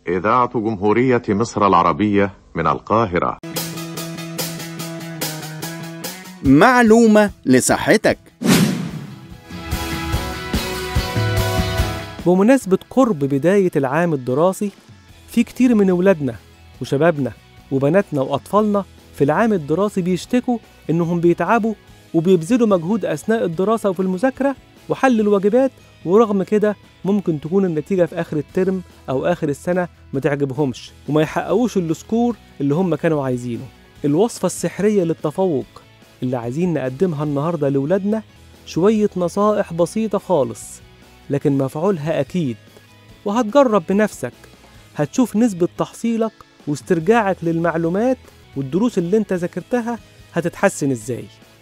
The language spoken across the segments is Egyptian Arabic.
إذاعة جمهورية مصر العربية من القاهرة معلومة لصحتك بمناسبة قرب بداية العام الدراسي في كتير من ولادنا وشبابنا وبناتنا وأطفالنا في العام الدراسي بيشتكوا إنهم بيتعبوا وبيبذلوا مجهود أثناء الدراسة وفي المذاكرة وحل الواجبات ورغم كده ممكن تكون النتيجة في آخر الترم أو آخر السنة ما تعجبهمش وما يحققوش السكور اللي هم كانوا عايزينه الوصفة السحرية للتفوق اللي عايزين نقدمها النهاردة لولادنا شوية نصائح بسيطة خالص لكن مفعولها أكيد وهتجرب بنفسك هتشوف نسبة تحصيلك واسترجاعك للمعلومات والدروس اللي انت ذاكرتها هتتحسن ازاي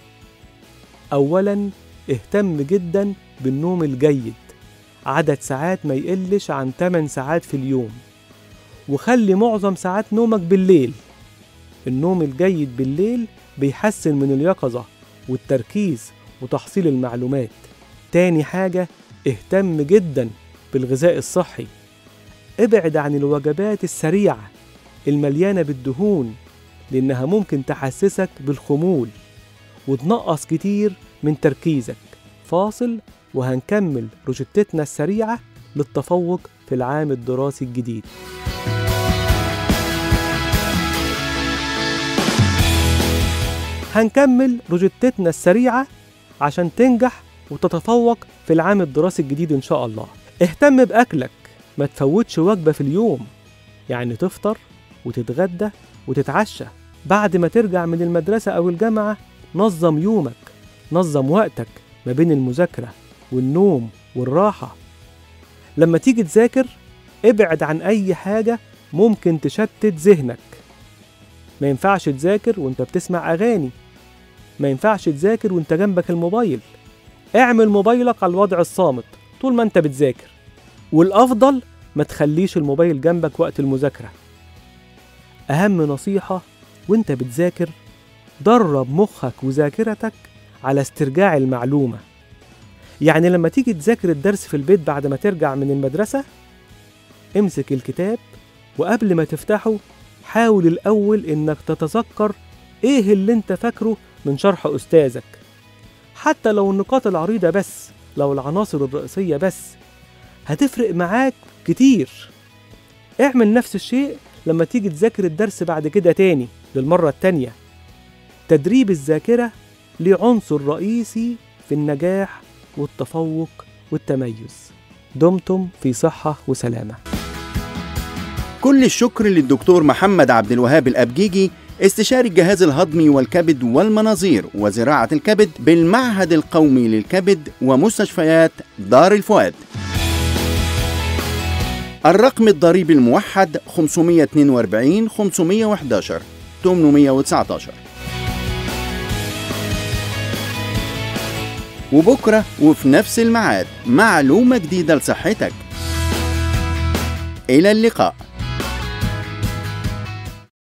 أولا اهتم جدا بالنوم الجيد عدد ساعات ما يقلش عن 8 ساعات في اليوم وخلي معظم ساعات نومك بالليل النوم الجيد بالليل بيحسن من اليقظة والتركيز وتحصيل المعلومات تاني حاجة اهتم جدا بالغذاء الصحي ابعد عن الوجبات السريعة المليانة بالدهون لأنها ممكن تحسسك بالخمول وتنقص كتير من تركيزك فاصل وهنكمل روشتتنا السريعة للتفوق في العام الدراسي الجديد هنكمل روجتتنا السريعة عشان تنجح وتتفوق في العام الدراسي الجديد إن شاء الله اهتم بأكلك ما تفوتش وجبة في اليوم يعني تفطر وتتغدى وتتعشى بعد ما ترجع من المدرسة أو الجامعة نظم يومك نظم وقتك ما بين المذاكرة والنوم والراحة لما تيجي تذاكر ابعد عن أي حاجة ممكن تشتت ذهنك ما ينفعش تذاكر وانت بتسمع أغاني ما ينفعش تذاكر وانت جنبك الموبايل اعمل موبايلك على الوضع الصامت طول ما انت بتذاكر والأفضل ما تخليش الموبايل جنبك وقت المذاكرة أهم نصيحة وانت بتذاكر درب مخك وذاكرتك على استرجاع المعلومة يعني لما تيجي تذاكر الدرس في البيت بعد ما ترجع من المدرسة امسك الكتاب وقبل ما تفتحه حاول الأول إنك تتذكر إيه اللي أنت فاكره من شرح أستاذك حتى لو النقاط العريضة بس لو العناصر الرئيسية بس هتفرق معاك كتير اعمل نفس الشيء لما تيجي تذاكر الدرس بعد كده تاني للمرة التانية تدريب الذاكرة ليه عنصر رئيسي في النجاح والتفوق والتميز دمتم في صحة وسلامة كل الشكر للدكتور محمد عبد الوهاب الأبجيجي استشاري الجهاز الهضمي والكبد والمناظير وزراعة الكبد بالمعهد القومي للكبد ومستشفيات دار الفؤاد الرقم الضريبي الموحد 542 511 819 وبكرة وفي نفس الميعاد معلومة جديدة لصحتك إلى اللقاء